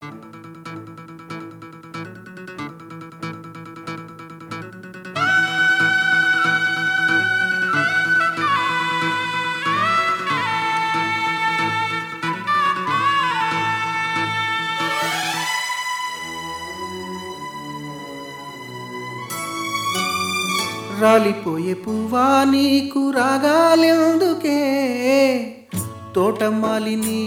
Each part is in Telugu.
రాలిపోయే పువ్వా నీకు రాగాలెందుకే తోటమాలిని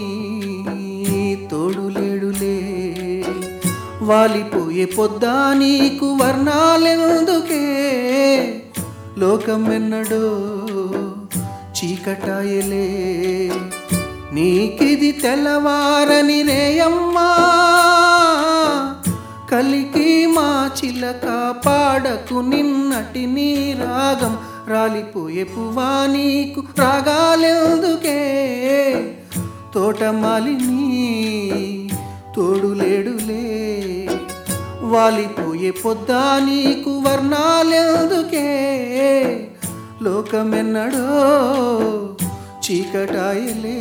తోడులేడులే వాలిపోయే పొద్దా నీకు వర్ణాలెందుకే లోకమెన్నడో చీకటాయలే నీకిది తెల్లవారని రేయమ్మా కలికి మా చిలక పాడకు నిన్నటి నీ రాగం రాలిపోయే పువ్వా నీకు రాగాలెందుకే తోటమాలిని తోడులేడులే వాలిపోయే పొద్దా నీకు వర్ణాలెందుకే లోకమెన్నడో చీకటాయలే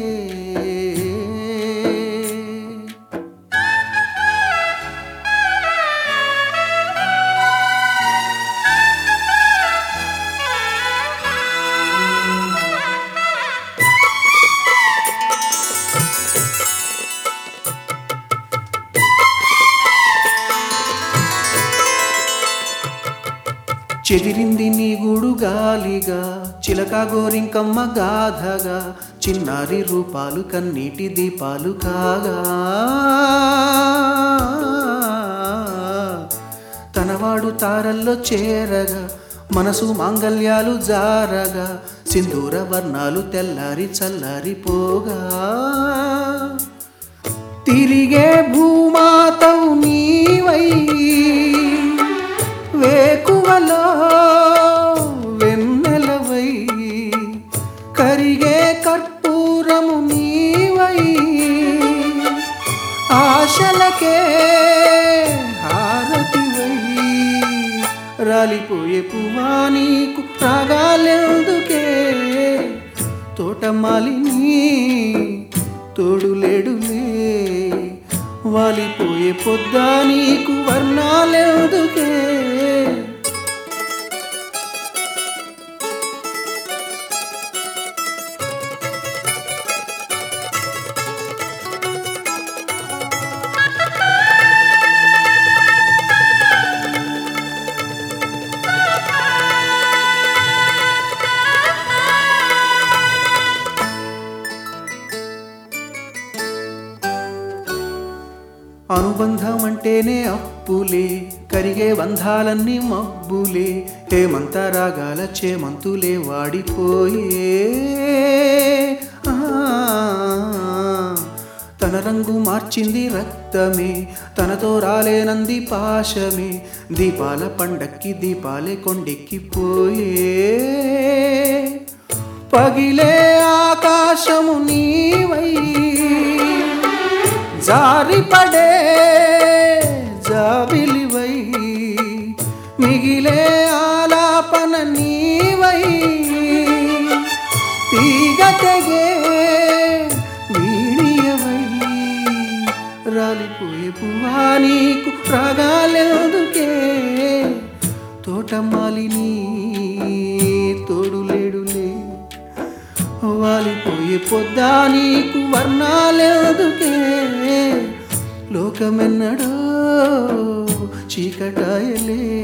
చెదిరింది నీ గూడు గాలిగా చిలక గోరింకమ్మ గాథగా చిన్నారి రూపాలు కన్నీటి దీపాలు కాగా తనవాడు తారల్లో చేరగా మనసు మాంగల్యాలు జారగా సింధూర వర్ణాలు తెల్లారి చల్లారిపోగా తిరిగే భూమాతవు నీవై వేకువలో వెన్నెలవై కరిగే కర్పూరము నీవై ఆశలకే హారతివై రాలిపోయే పువ్వా నీకు రాగాలెందుకే తోటమాలిని తోడులేడులే వాలిపోయే పొద్దా నీకు వర్ణాలెందుకే అనుబంధం అంటేనే అప్పులే కరిగే బంధాలన్నీ మబ్బులే హేమంత రాగాల చేమంతులే వాడిపోయే ఆ, తన రంగు మార్చింది రక్తమే తనతో రాలేనంది పాశమే దీపాల పండక్కి దీపాలే కొండెక్కిపోయే పగిలే ఆకాశము నీవై జారిపడే జాబిలివై మిగిలే ఆలాపన నీవై తీగ తెగే వీణియవై రాలిపోయే పువ్వా నీకు రాగాలెందుకే తోటమాలిని తోడులేడులే వాలిపోయే పొద్దా నీకు వర్ణాలెదుకే లోకమెన్నడో చీకటాయలే